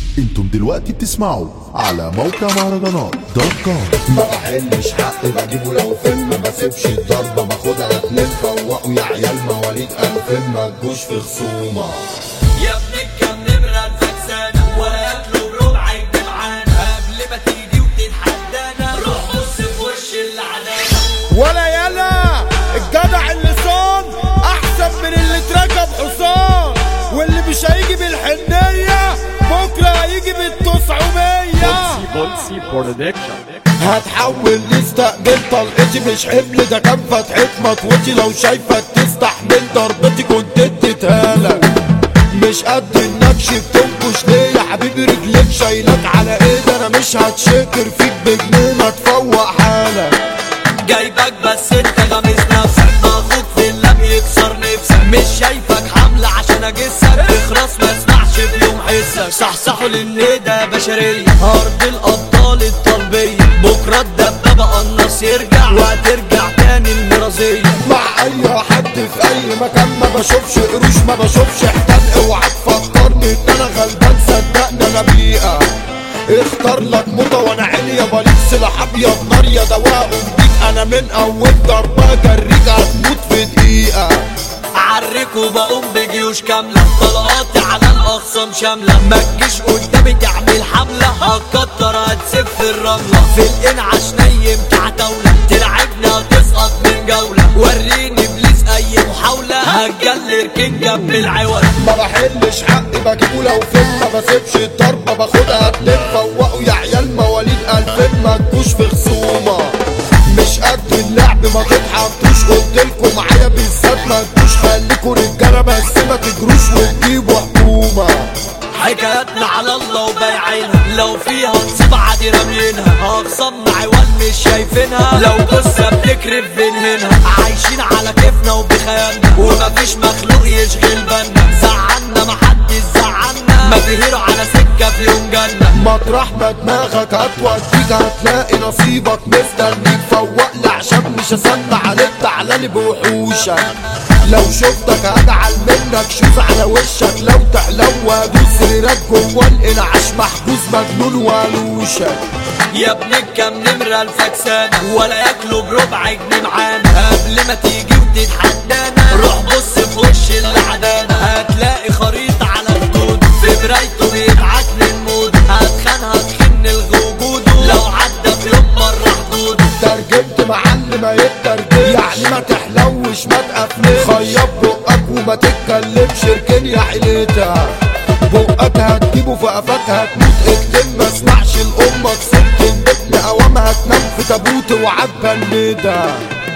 انتم دلوقتي بتسمعوا على موقع مهرجانات دوت كوم ما بحلش حق بجيبه لو فيلم ما بسيبش الضربة باخدها اتنين فوقوا يا عيال مواليد ألفين ما تجوش في خصومة يا ابنك كم نمرة الفكسانة ولا ياكلوا بربع الجمعانة قبل ما تيجي وتتحدانا روح بص في وش اللعنانة ولا يلا الجدع اللي صان احسن من اللي اتركب حصان واللي مش هيجي بالحنية بكرة هيجي بالتسعمية بولسي برودكشن هتحول لاستقبل طلقتي مش حمل ده كان فتحة مطوتي لو شايفك تستحمل ضربتي كنت اديتها مش قد النكش بتنكش ليه يا حبيبي رجليك شايلك على ايد انا مش هتشكر فيك بجنيه ما تفوق حالك جايبك بس انت غامز نفسك ماخوك في اللي بيكسر نفسك مش شايفك حملة عشان اجسك اخرس ما اسمعش بيوم حسك صحصحوا لان ده بشرية ارض الابطال الطلبية بكرة الدبابة قناص يرجع وهترجع تاني المرازية مع اي حد في اي مكان ما بشوفش قروش ما بشوفش احتال اوعى تفكرني ان انا غلبان صدقني انا بيئة اختار لك موضة وانا عيني يا بليد سلاح ابيض نار يا دواء بيك انا من اول ضربة جريك هتموت في دقيقة عرك وبقوم بجيوش كاملة طلقاتي على الأخصام شاملة ما تجيش قدامي تعمل حملة هتكتر هتسيب في الرملة في الانعاش نيم كعتاولة تلعبني هتسقط من جولة وريني ابليس اي محاولة هتجلر كينج جنب العوض ما بحلش حقي بجيبه لو فيلم ما بسيبش الضربة باخدها اتنين فوقوا يا عيال مواليد ألفين ما تجوش في خصومة مش قد اللعب ما تتحطوش قلتلكوا معايا بالذات ما تجوش خليكوا رجالة بس ما تجروش وتجيبوا حكومة حكاياتنا على الله وبايعينها لو فيها نصيب عادي رامينها اخصامنا عوال مش شايفينها لو جثة بنكرف بنهنها عايشين على كيفنا وبخيالنا ومفيش مخلوق يشغل بالنا زعلنا محدش زعلنا ما تهيروا على سكة في يوم جنة مطرح ما دماغك هتوديك هتلاقي نصيبك مستنيك فوق لي عشان مش هسمع عليك تعالى بوحوشك لو شفتك هزعل منك شوف على وشك لو تحلو وادوس سريرك جوا الانعاش محجوز مجنون والوشك يا ابنك كم نمرة الفكسانة ولا ياكلوا بربع جنيه معانا قبل ما تيجي وتتحدانا روح بص في وش اللعدانة هتلاقي خريطة على خدود في مرايته بيدعك للمود هتخانها تخن الجوجود لو عدى في يوم مرة حدود ترجمت معلم ما يترجم يعني ما تحلوش ما تقفلش خيط بقك وما تتكلمش اركن يا حيلتها بقك هتجيبه في قفاك هتموت اكتم ما اسمعش لامك ست البيت قوامها تنام في تابوت وعاد بلدها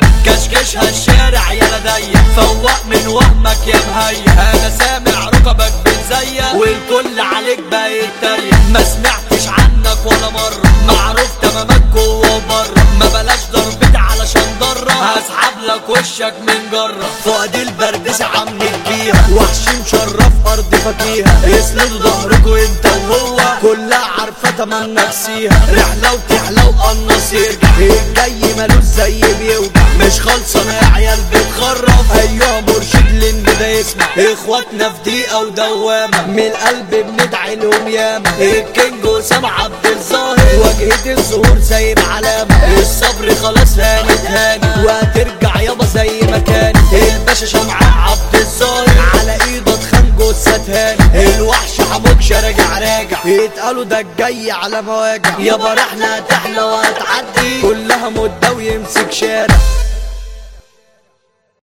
كشكشها الشارع يا لدي فوق من وهمك يا مهيا انا سامع ركبك بتزيق والكل عليك بقى يتريق ما سمعتش عنك ولا مرة معروف تمامك جوه وبره ما بلاش ضربتي علشان ضرة هسحب لك وشك من جرة فؤاد البردس عاملين فيها وحش مشرف ارض فكيها اسندوا ظهركوا انت وهو كلها عارفة تمام نفسيها رحلة وتحلى وقنص يرجع الجاي ملوش زي بيوجع مش خلصانة يا عيال بتخرف ايوه مرشد لان ده اسمع اخواتنا في دقيقة ودوامة من القلب بندعي لهم ياما الكينج وسام عبد الظاهر واجهة الظهور سايب علامة الصبر خلاص هانت هاني وهترجع يابا زي ما كان الباشا شمعان عبد الظاهر على ايده اتخان جثة تاني الوحش حموكش راجع راجع يتقالوا ده الجاي على مواجع يابا رحلة هتحلى وهتعدي كلها مدة ويمسك شارع